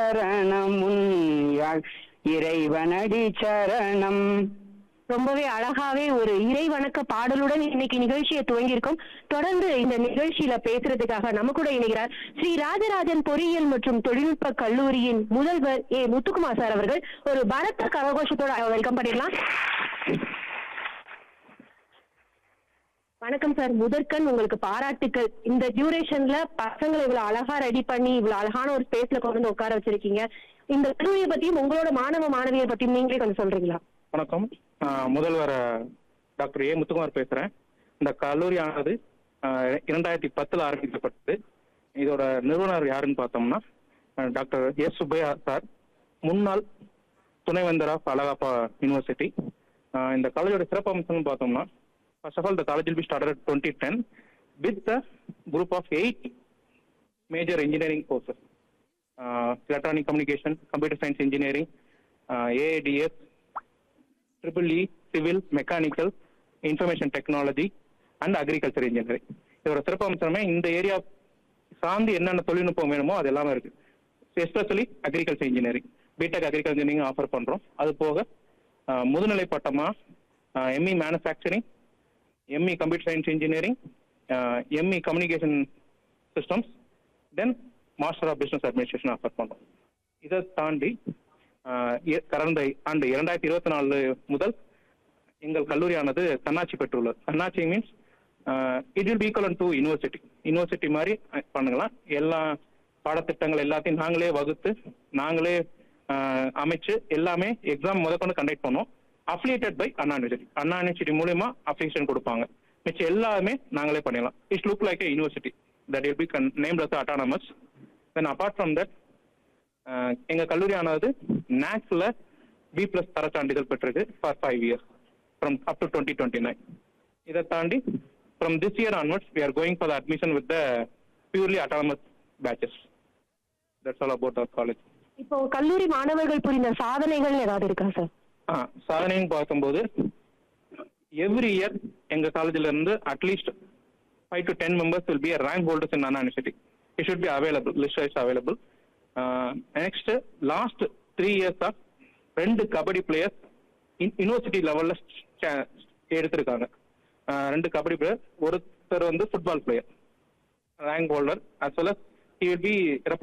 சரணம் உன் யாழ் இறைவனடி சரணம் ரொம்பவே அழகாவே ஒரு இறை வணக்க பாடலுடன் இன்னைக்கு நிகழ்ச்சியை துவங்கியிருக்கோம் தொடர்ந்து இந்த நிகழ்ச்சியில பேசுறதுக்காக நம்ம கூட இணைகிறார் ஸ்ரீ ராஜராஜன் பொறியியல் மற்றும் தொழில்நுட்ப கல்லூரியின் முதல்வர் ஏ முத்துக்குமார் சார் அவர்கள் ஒரு பலத்த கரகோஷத்தோட வெல்கம் பண்ணிடலாம் வணக்கம் சார் முதற்கண் உங்களுக்கு பாராட்டுக்கள் இந்த டியூரேஷன்ல பசங்களை இவ்வளவு அழகா ரெடி பண்ணி இவ்வளவு அழகான ஒரு ஸ்பேஸ்ல கொண்டு வந்து உட்கார வச்சிருக்கீங்க இந்த கல்லூரியை பத்தியும் உங்களோட மாணவ மாணவியர் பத்தியும் நீங்களே கொஞ்சம் சொல்றீங்களா வணக்கம் ஆஹ் முதல்வர் ஆஹ், டாக்டர் ஏ முத்துக்குமார் பேசுறேன் இந்த கல்லூரியானது ஆஹ், இரண்டாயிரத்தி பத்துல ஆரம்பிக்கப்பட்டது இதோட நிறுவனர் யாருன்னு பார்த்தோம்னா ஆஹ், டாக்டர் எஸ் சுப்பையா சார் முன்னாள் துணைவேந்தர் ஆஃப் அழகப்பா யூனிவர்சிட்டி ஆஹ், இந்த காலேஜோட சிறப்பு அம்சம்னு பார்த்தோம்னா first of all the college will be started twenty ten with the group of eight major engineering courses electronic communication, computer science engineering, uh, AADS, triple E, civil, mechanical, information technology, and agriculture engineering. இதோட சிறப்பு அம்சமே இந்த area சார்ந்து என்னென்ன தொழில்நுட்பம் வேணுமோ அது எல்லாமே இருக்கு especially agriculture engineering BTech agriculture engineering offer பண்றோம் அது போக uh, முதுநிலை பட்டமா ME manufacturing ME computer science engineering ME communication systems then master of business administration offer பண்ணோம் இதை தாண்டி ஆஹ், இ- கடந்த ஆண்டு இரண்டாயிரத்தி இருபத்தி நாலு முதல் எங்கள் கல்லூரியானது தன்னாட்சி பெற்றுள்ளது தன்னாட்சி means it will equal to university university மாதிரி அஹ், பண்ணுங்களாம் எல்லா பாடத்திட்டங்கள் எல்லாத்தையும் நாங்களே வகுத்து நாங்களே ஆஹ், அமைச்சு எல்லாமே எக்ஸாம் முதற்கொண்டு கண்டக்ட் பண்ணோம் affiliated by Anna university Anna university மூலியமா அப்ளிகேஷன் கொடுப்பாங்க மிச்சம் எல்லாமே நாங்களே பண்ணிடலாம் it's look like a university that will be named as autonomous then apart from that எங்க கல்லூரியானது நேக்ஸ்ல பி பிளஸ் தர சான்றிதழ் பெற்றிருக்கு for five years from up to twenty twenty nine இதை தாண்டி from this year onwards we are going for the admission with the purely autonomous batches that's all about our college இப்போ கல்லூரி மாணவர்கள் புரிந்த சாதனைகள் ஏதாவது இருக்கா சார் ஆ சாதனைன்னு பார்க்கும்போது எவ்ரி இயர் எங்க காலேஜ்ல இருந்து at least five to ten members will be rank holders in Anna university it should be available list wise available next last three years of ரெண்டு கபடி பிளேயர்ஸ் யூனிவர்சிட்டி லெவல்ல எடுத்திருக்காங்க ஆஹ் ரெண்டு கபடி பிளேயர் ஒருத்தர் வந்து football player rank holder as well as he will B